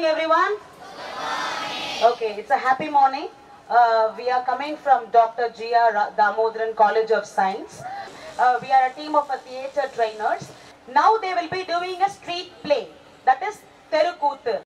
morning, everyone. Okay, it's a happy morning. Uh, we are coming from Dr. G.R. Ra- Damodaran College of Science. Uh, we are a team of uh, theatre trainers. Now they will be doing a street play. That is Terukuthu.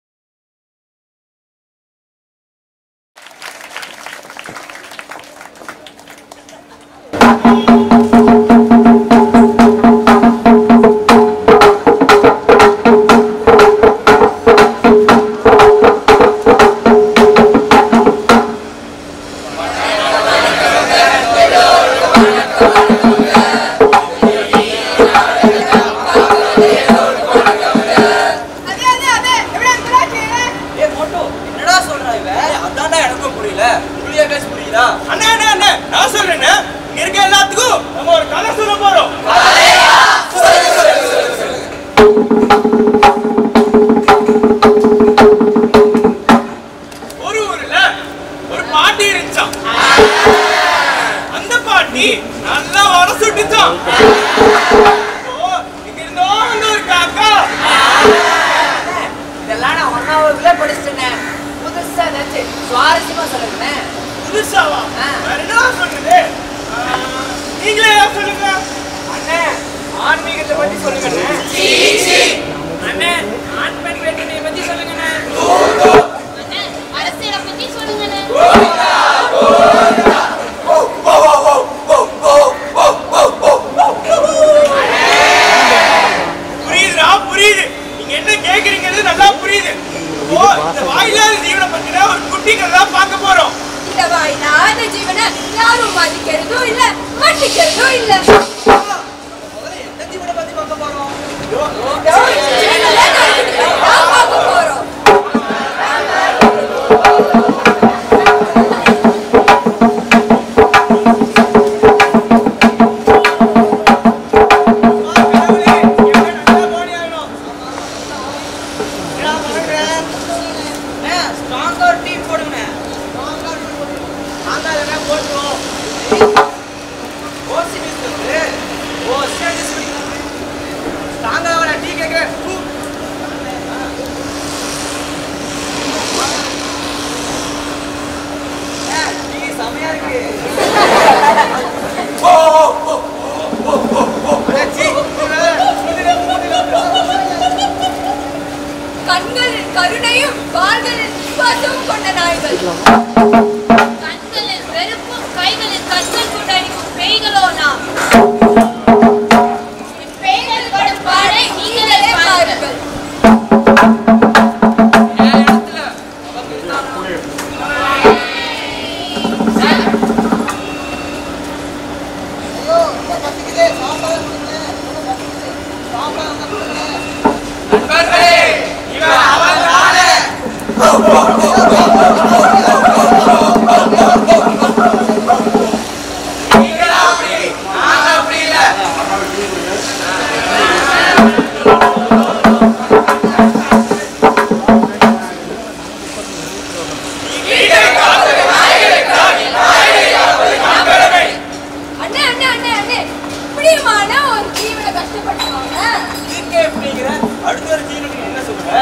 அதே அதே அதே எவ்வளவு குலாச்சி ஏய் Moto என்னடா சொல்றா இவ அதான்டா எனக்கும் புரியல புரிய பேச புரியுதா அண்ணா அண்ணா அண்ணா நான் சொல்றேன்னு இங்க இருக்க எல்லாத்துக்கும் நம்ம ஒரு கதை சொல்ல போறோம் ஒரு ஊர்ல ஒரு பாட்டி இருந்துச்சாம் அந்த பாட்டி நல்லா வர சுட்டுச்சாம் இப்போ இங்க இருந்தோ வந்து ஒரு காக்கா இதெல்லாம் நான் ஒன்னாம் வகுப்புல படிச்சிட்டேன் புதுசா ஏதாச்சும் சுவாரஸ்யமா சொல்லுங்களேன் புதுசாவா ஆ. வேற என்ன சொல்லுது ஆ, நீங்களே ஏதாவது சொல்லுங்க அண்ணே ஆன்மீகத்தை பத்தி சொல்லுங்க அண்ணே அண்ணே ஆண் பெண் வேற்றுமையை பத்தி சொல்லுங்க அண்ணே, அரசியலை பத்தி சொல்லுங்கண்ணே புரியுதுடா புரியுது நீங்க என்ன கேக்குறீங்கிறது நல்லா புரியுது இப்போ இந்த வாயிலாத ஜீவனை பத்தின ஒரு குட்டி கதை தான் பார்க்க போறோம் இந்த வாயிலாத ஜீவனை யாரும் மதிக்கிறதும் இல்ல மன்னிக்கிறதும் இல்ல எந்த ஜீவனை பத்தி பார்க்க போறோம் நான் பார்க்க போறோம் கடவுளே, இவனை நல்லா பாடி ஆகணும். என்னடா பண்ற? அண்ணே, strong ஆ ஒரு team போடுங்கண்ணே. strong ஆ ஒரு team போடுங்க. நாங்க அதெல்லாம் போட்டுருவோம். ஓசி miss இருக்கு. ஓ, status படிக்கணும். strong ஆ வாடா, டீ கேக்குறேன். ஊ. அண்ணே, டீ செமையா இருக்கு. அண்ணே, சீ, ஊதுடா, ஊதுடா, ஊதுடா. கண்களில் கருணையும் கால்களில் விசுவாசமும் கொண்ட நாய்கள் கண்களில் வெறுப்பும் கைகளில் கற்கள் கொண்டடிக்கும் பேய்களோ நாம் பேய்கள் படும் பாடை நீங்களே பாருங்கள் அண்ணே அண்ணே அண்ணே அண்ணே இப்படியுமான ஒரு ஜீவனை கஷ்டப்படுத்துவாங்க நீங்க எப்படிங்கிற அடுத்த ஒரு ஜீவனுக்கு என்ன சொல்ற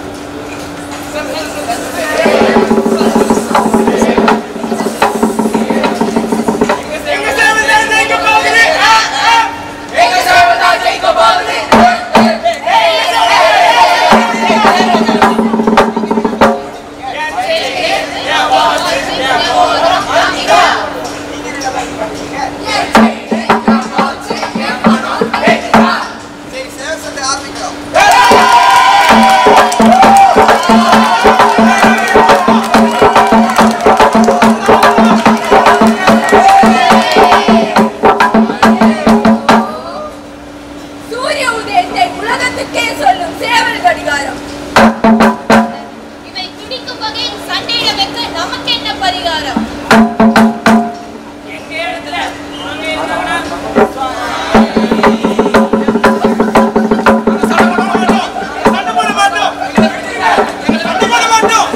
எங்க சேவை தான் ஜெயிக்க போகுது. ஆ, ஆ. எங்க சேவை தான் ஜெயிக்க போகுது. என் செய்தி, என் வாக்கு, என் போராட்டம், அங்கீகாரம். சூரிய உதயத்தை உலகத்துக்கே சொல்லும் சேவல் கடிகாரம் இவை துடிக்கும் வகையில் சண்டையிட வைக்க நமக்கு என்ன பரிகாரம் எங்க இடத்துல நாங்க இருந்தவனா? சண்டை போட மாட்டோம். சண்டை போட மாட்டோம்.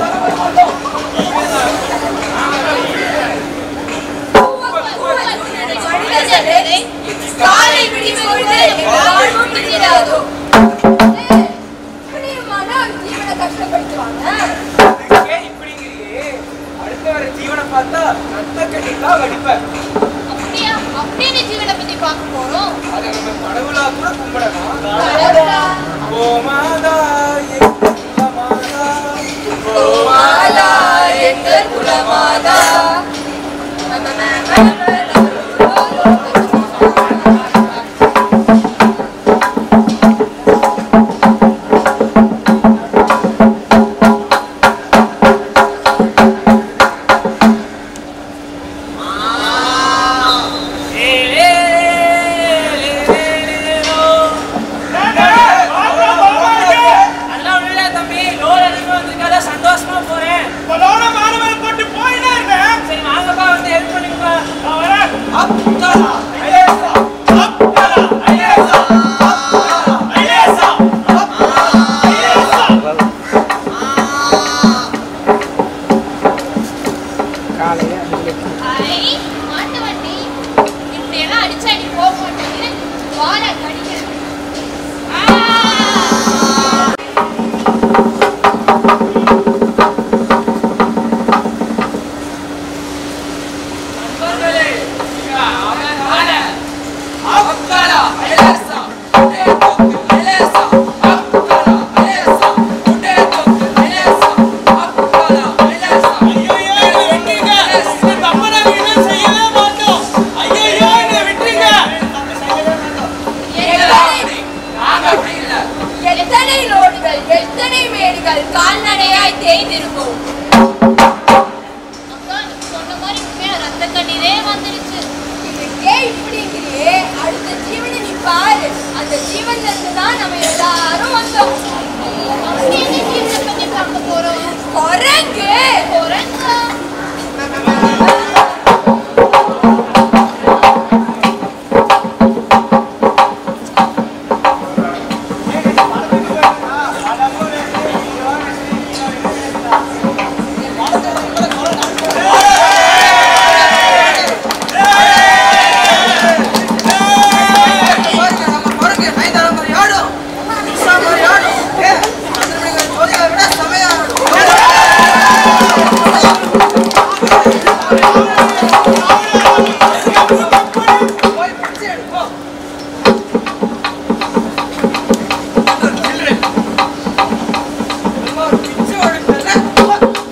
மனிதர்களே, காலை விடிவு பொழுது வாழ்வும் விடியாதோ. இப்படியுமான ஒரு ஜீவனை கஷ்டப்படுத்துவாங்க எத்தனை ரோடுகள் எத்தனை மேடுகள் கால்நடையாய் தேய்ந்திருக்கும் அக்கா நீ சொன்ன மாதிரி உண்மையா ரத்த கண்ணீரே வந்துருச்சு இதுக்கே இப்படிங்கிறியே அடுத்த ஜீவனை நீ பாரு அந்த ஜீவன்ல இருந்து தான் நம்ம எல்லாரும் வந்தோம் அப்படி என்ன ஜீவனை பத்தி பார்க்க போறோம் குரங்கு குரங்கா பாருங்க, நம்ம பாருங்க, நயன்தாரா மாதிரி ஆடும். த்ரிஷா மாதிரி ஆடும். ஏ, சந்திரமுகி ஜோதிகா விட செமையா ஆடும். போய் பிச்சை எடு, போ. நம்ம ஒரு பிச்சை எடுக்கல. போ.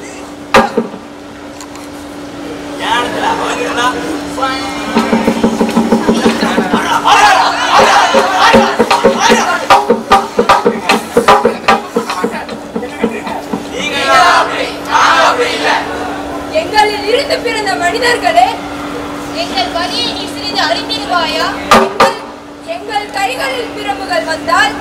எங்களில் இருந்து பிறந்த மனிதர்களே எங்கள் வழியை நீ சிறிது அறிந்திருவாயா எங்கள் எங்கள் கைகளில் பிரம்புகள் வந்தால்